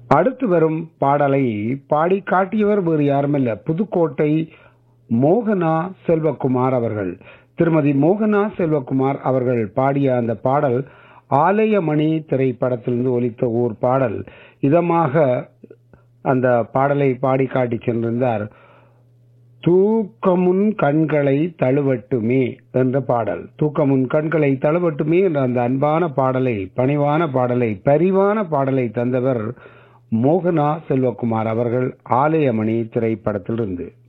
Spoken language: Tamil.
அடுத்து வரும் பாடலை பாடி காட்டியவர் வேறு யாருமல்ல புதுக்கோட்டை மோகனா செல்வகுமார் அவர்கள் திருமதி மோகனா செல்வகுமார் அவர்கள் பாடிய அந்த பாடல் ஆலயமணி திரைப்படத்திலிருந்து ஒலித்த ஓர் பாடல் இதமாக அந்த பாடலை பாடி காட்டி சென்றிருந்தார் தூக்கமுன் கண்களை தழுவட்டுமே என்ற பாடல் தூக்கமுன் கண்களை தழுவட்டுமே என்ற அந்த அன்பான பாடலை பணிவான பாடலை பரிவான பாடலை தந்தவர் மோகனா செல்வகுமார் அவர்கள் ஆலயமணி திரைப்படத்திலிருந்து